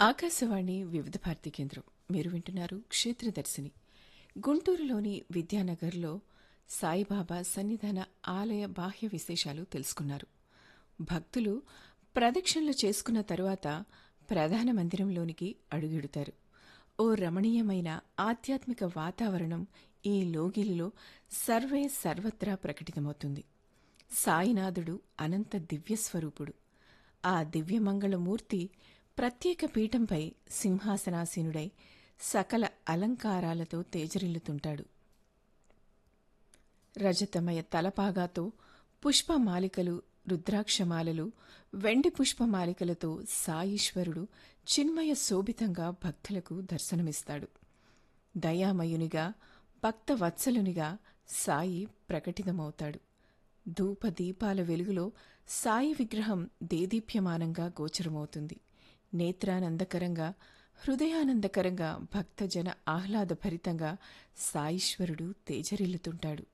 ఆకాశవాణి వివిధ భారతి కేంద్రం మీరు వింటున్నారు క్షేత్రదర్శిని గుంటూరులోని విద్యానగర్లో సాయిబాబా సన్నిధాన ఆలయ బాహ్య విశేషాలు తెలుసుకున్నారు భక్తులు ప్రదక్షిణలు చేసుకున్న తరువాత ప్రధాన మందిరంలోనికి అడుగిడుతారు ఓ రమణీయమైన ఆధ్యాత్మిక వాతావరణం ఈ లోగిలిలో సర్వే సర్వత్రా ప్రకటితమవుతుంది సాయినాథుడు అనంత దివ్యస్వరూపుడు ఆ దివ్యమంగళమూర్తి ప్రత్యేక పీఠంపై సింహాసనాసీనుడై సకల అలంకారాలతో తేజరిల్లుతుంటాడు రజతమయ తలపాగాతో పుష్పమాలికలు రుద్రాక్షమాలలు వెండి పుష్పమాలికలతో సాయీశ్వరుడు చిన్మయ శోభితంగా భక్తులకు దర్శనమిస్తాడు దయామయునిగా భక్తవత్సలునిగా సాయి ప్రకటితమవుతాడు ధూపదీపాల వెలుగులో సాయి విగ్రహం దేదీప్యమానంగా గోచరమవుతుంది నేత్రానందకరంగా హృదయానందకరంగా భక్తజన ఆహ్లాదభరితంగా సాయీశ్వరుడు తేజరిల్లుతుంటాడు